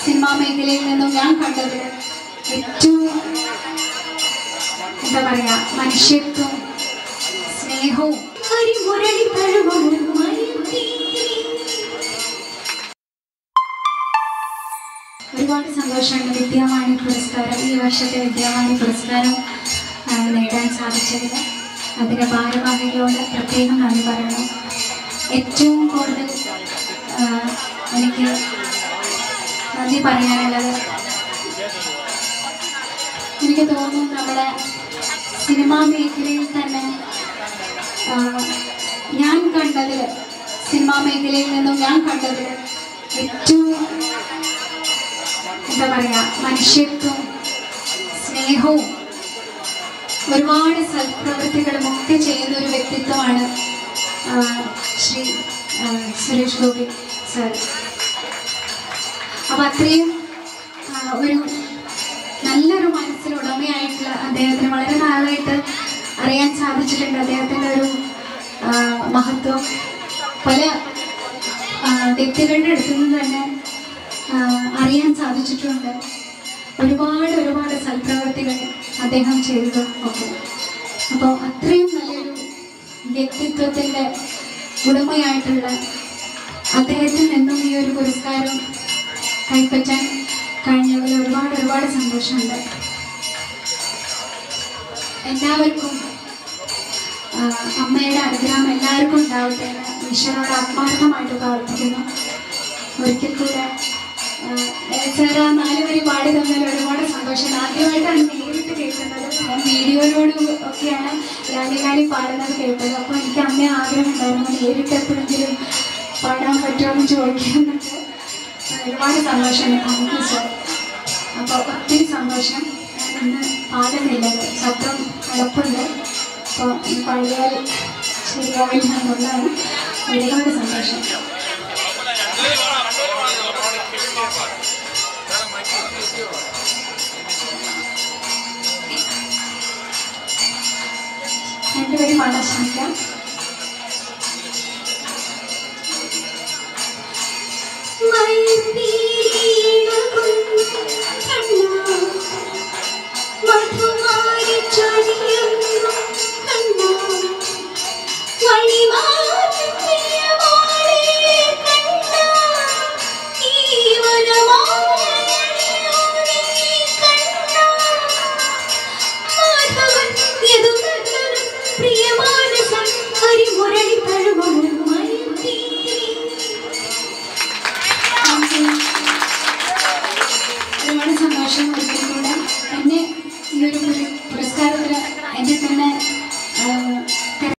cinema മേഖലയിൽ നിന്നും ഞാൻ കണ്ടത് ഏറ്റവും എന്താ പറയാ മനുഷ്യത്വം സ്നേഹവും കരിമുരളി തഴുകും ഒരുപാട് സന്തോഷമുണ്ട് വിദ്യാവാണി പുരസ്കാരം ഈ വർഷത്തെ വിദ്യാവാണി പുരസ്കാരം ആ, നേടാൻ സാധിച്ചതിന് അതിൻ്റെ ഭാരവാഹികളോട് പ്രത്യേകം നന്ദി പറയണം ഏറ്റവും കൂടുതൽ ആ, എനിക്ക് നന്ദി പറയാനുള്ളത് എനിക്ക് തോന്നുന്നു നമ്മുടെ സിനിമാ മേഖലയിൽ തന്നെ ആ, ഞാൻ കണ്ടതിൽ സിനിമാ മേഖലയിൽ നിന്നും ഞാൻ കണ്ടതിൽ ഏറ്റവും എന്താ പറയാ മനുഷ്യത്വം സ്നേഹവും ഒരുപാട് സൽപ്രവൃത്തികളും ഒക്കെ ചെയ്യുന്ന ഒരു വ്യക്തിത്വമാണ് ആ, ശ്രീ ആ, സുരേഷ് ഗോപി സർ അപ്പം അത്രയും ആ, ഒരു നല്ലൊരു മനസ്സിനുടമയായിട്ടുള്ള അദ്ദേഹത്തിന് വളരെ നാളായിട്ട് അറിയാൻ സാധിച്ചിട്ടുണ്ട് അദ്ദേഹത്തിൻ്റെ ഒരു ആ, മഹത്വം പല ആ, വ്യക്തികളുടെ അടുത്തു നിന്ന് തന്നെ ആ, അറിയാൻ സാധിച്ചിട്ടുണ്ട് ഒരുപാട് ഒരുപാട് സൽപ്രവർത്തികൾ അദ്ദേഹം ചെയ്തത് ഒക്കെ അപ്പോൾ അത്രയും നല്ലൊരു വ്യക്തിത്വത്തിൻ്റെ ഉടമയായിട്ടുള്ള അദ്ദേഹത്തിൽ നിന്നും ഈ ഒരു പുരസ്കാരം കൈപ്പറ്റാൻ കഴിഞ്ഞതിൽ ഒരുപാട് ഒരുപാട് സന്തോഷമുണ്ട് എല്ലാവർക്കും ആ, അമ്മയുടെ അനുഗ്രഹം എല്ലാവർക്കും ഉണ്ടാവട്ടെ എന്ന് ഈശ്വരോട് ആത്മാർത്ഥമായിട്ട് പ്രാർത്ഥിക്കുന്നു ഒരിക്കൽ കൂടെ സാർ ആ നാല് വരി പാടി തന്നതിൽ ഒരുപാട് സന്തോഷം ആദ്യമായിട്ടാണ് നേരിട്ട് കേൾക്കുന്നത് ഞാൻ വീഡിയോയിലൂടെ ഒക്കെയാണ് ലാലിലാലി പാടുന്നത് കേട്ടത് അപ്പോൾ എനിക്ക് അമ്മ ആഗ്രഹം ഉണ്ടായിരുന്നു നേരിട്ട് എപ്പോഴെങ്കിലും പാടാൻ പറ്റുമോ എന്ന് ചോദിക്കാമെന്നൊക്കെ ഒരുപാട് സന്തോഷമുണ്ട് താങ്ക് യു സാർ അപ്പോൾ ഒത്തിരി സന്തോഷം ഞാൻ ഇന്ന് പാടുന്നില്ല ശബ്ദം കിടപ്പുണ്ട് അപ്പോൾ ഈ പാടിയാൽ ശരിയാവില്ല എന്നുള്ളതാണ് ഒരുപാട് സന്തോഷം രണ്ടുപേരും പാടാൻ ശ്രമിക്കാം പ്രിയമാനസം ഹരിമുരളി തഴുകും ഒരുപാട് സന്തോഷം